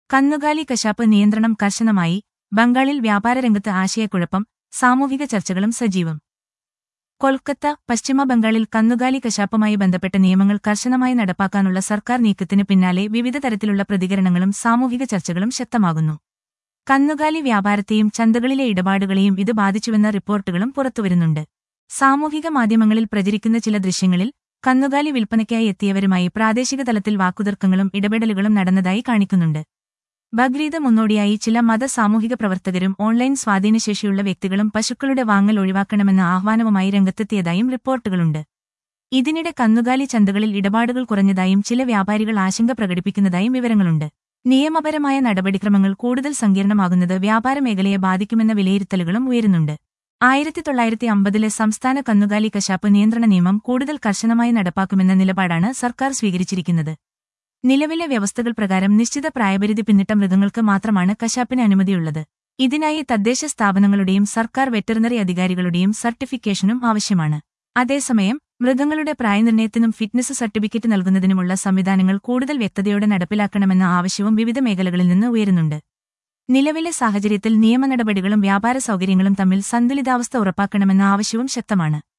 കന്നുകാലി കശാപ്പ് നിയന്ത്രണം കർശനമായി ബംഗാളിൽ വ്യാപാരരംഗത്ത് ആശയക്കുഴപ്പം സാമൂഹിക ചർച്ചകളും സജീവം കൊൽക്കത്ത പശ്ചിമ ബംഗാളിൽ കന്നുകാലി കശാപ്പുമായി ബന്ധപ്പെട്ട നിയമങ്ങൾ കർശനമായി നടപ്പാക്കാനുള്ള സർക്കാർ നീക്കത്തിന് പിന്നാലെ വിവിധ തരത്തിലുള്ള പ്രതികരണങ്ങളും സാമൂഹിക ചർച്ചകളും ശക്തമാകുന്നു കന്നുകാലി വ്യാപാരത്തെയും ചന്തകളിലെ ഇടപാടുകളെയും ഇത് ബാധിച്ചുവെന്ന റിപ്പോർട്ടുകളും പുറത്തുവരുന്നുണ്ട് സാമൂഹിക മാധ്യമങ്ങളിൽ പ്രചരിക്കുന്ന ചില ദൃശ്യങ്ങളിൽ കന്നുകാലി വിൽപ്പനയ്ക്കായി എത്തിയവരുമായി പ്രാദേശിക തലത്തിൽ വാക്കുതർക്കങ്ങളും ഇടപെടലുകളും നടന്നതായി കാണിക്കുന്നുണ്ട് ബഗ്രീദ് മുന്നോടിയായി ചില മത സാമൂഹിക പ്രവർത്തകരും ഓൺലൈൻ സ്വാധീനശേഷിയുള്ള വ്യക്തികളും പശുക്കളുടെ വാങ്ങൽ ഒഴിവാക്കണമെന്ന ആഹ്വാനവുമായി രംഗത്തെത്തിയതായും റിപ്പോർട്ടുകളുണ്ട് ഇതിനിടെ കന്നുകാലി ചന്തകളിൽ ഇടപാടുകൾ കുറഞ്ഞതായും ചില വ്യാപാരികൾ ആശങ്ക പ്രകടിപ്പിക്കുന്നതായും വിവരങ്ങളുണ്ട് നിയമപരമായ നടപടിക്രമങ്ങൾ കൂടുതൽ സങ്കീർണമാകുന്നത് വ്യാപാര മേഖലയെ ബാധിക്കുമെന്ന വിലയിരുത്തലുകളും ഉയരുന്നുണ്ട് ആയിരത്തി തൊള്ളായിരത്തി അമ്പതിലെ സംസ്ഥാന കന്നുകാലി കശാപ്പ് നിയന്ത്രണ നിയമം കൂടുതൽ കർശനമായി നടപ്പാക്കുമെന്ന നിലപാടാണ് സർക്കാർ സ്വീകരിച്ചിരിക്കുന്നത് നിലവിലെ വ്യവസ്ഥകൾ പ്രകാരം നിശ്ചിത പ്രായപരിധി പിന്നിട്ട മൃഗങ്ങൾക്ക് മാത്രമാണ് കശാപ്പിന് അനുമതിയുള്ളത് ഇതിനായി തദ്ദേശ സ്ഥാപനങ്ങളുടെയും സർക്കാർ വെറ്ററിനറി അധികാരികളുടെയും സർട്ടിഫിക്കേഷനും ആവശ്യമാണ് അതേസമയം മൃഗങ്ങളുടെ പ്രായനിർണയത്തിനും ഫിറ്റ്നസ് സർട്ടിഫിക്കറ്റ് നൽകുന്നതിനുമുള്ള സംവിധാനങ്ങൾ കൂടുതൽ വ്യക്തതയോടെ നടപ്പിലാക്കണമെന്ന ആവശ്യവും വിവിധ മേഖലകളിൽ നിന്ന് ഉയരുന്നുണ്ട് നിലവിലെ സാഹചര്യത്തിൽ നിയമ നടപടികളും വ്യാപാര സൗകര്യങ്ങളും തമ്മിൽ സന്തുലിതാവസ്ഥ ഉറപ്പാക്കണമെന്ന ആവശ്യവും ശക്തമാണ്